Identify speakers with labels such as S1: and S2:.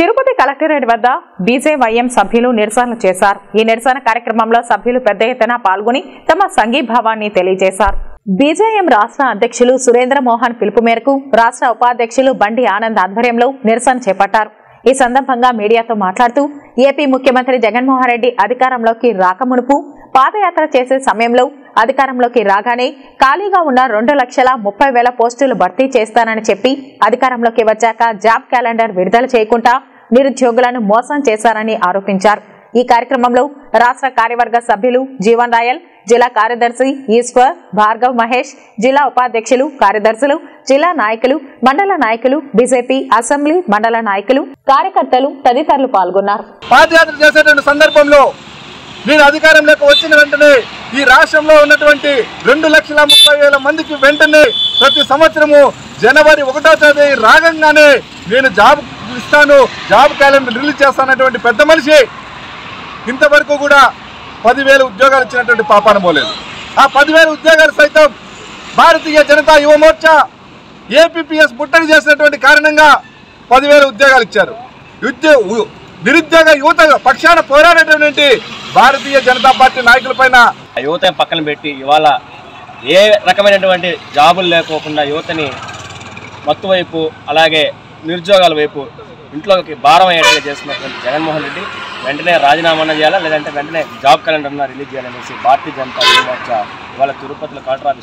S1: Tirupati collectorate వద్ద BJYM సభ్యులు నిరసనలు చేశారు ఈ నిరసన కార్యక్రమంలో సభ్యులు పెద్ద ఎత్తున పాల్గొని తమ సంఘీభావాన్ని తెలియజేశారు బీజేఎం రాష్ట్ర అధ్యక్షులు సురేంద్ర మోహన్ పిలుపు మేరకు రాష్ట్ర ఉపాధ్యక్షులు బండి ఆనంద్ ఆధ్వర్యంలో నిరసన చేపట్టారు ఈ సందర్భంగా మీడియాతో మాట్లాడుతూ ఏపీ ముఖ్యమంత్రి జగన్మోహన్ రెడ్డి అధికారంలోకి రాకమునుపు పాదయాత్ర చేసే సమయంలో అధికారంలోకి రాగానే ఖాళీగా ఉన్న రెండు లక్షల ముప్పై వేల పోస్టులు భర్తీ చేస్తానని చెప్పి అధికారంలోకి వచ్చాక జాబ్ క్యాలెండర్ విడుదల చేయకుండా నిరుద్యోగులను మోసం చేశారని ఆరోపించారు ఈ కార్యక్రమంలో రాష్ట్ర కార్యవర్గ సభ్యులు జీవన్ రాయల్ జిల్లా కార్యదర్శి ఈశ్వర్ భార్గవ్ మహేష్ జిల్లా ఉపాధ్యక్షులు కార్యదర్శులు జిల్లా నాయకులు మండల నాయకులు బీజేపీ అసెంబ్లీ మండల నాయకులు కార్యకర్తలు తదితరులు పాల్గొన్నారు
S2: పాదయాత్ర చేసేటువంటి సందర్భంలో నేను అధికారంలోకి వచ్చిన వెంటనే ఈ రాష్ట్రంలో ఉన్నటువంటి రెండు లక్షల ముప్పై వేల మందికి వెంటనే ప్రతి సంవత్సరము జనవరి ఒకటో తేదీ రాగంగానే నేను జాబ్ ఇస్తాను జాబ్ క్యాలెండర్ రిలీజ్ చేస్తానటువంటి పెద్ద మనిషి ఇంతవరకు కూడా పదివేల ఉద్యోగాలు ఇచ్చినటువంటి పాపాన పోలేదు ఆ పదివేల ఉద్యోగాలు సైతం భారతీయ జనతా యువ మోర్చా ఏపీపీఎస్ ముట్టడి చేసినటువంటి కారణంగా పదివేల ఉద్యోగాలు ఇచ్చారు ఉద్యో ఉ- నిరుద్యోగ యువత పక్షాన పోరాడేటువంటి భారతీయ జనతా పార్టీ నాయకులపైన
S3: ఆ యువతని పక్కన పెట్టి ఇవాళ ఏ రకమైనటువంటి జాబులు లేకోకుండా యువతని మత్తు వైపు అలాగే నిరుద్యోగాల వైపు ఇంట్లోకి భారం అయ్యేట్టుగా చేస్తున్నటువంటి జగన్మోహన్ రెడ్డి వెంటనే రాజీనామా చేయాలా లేదంటే వెంటనే జాబ్ క్యాలెండర్ రిలీజ్ చేయాలనేసి భారతీయ జనతా యువ మోర్చా ఇవాళ తిరుపతిలో కలెక్టర్ ఆఫీస్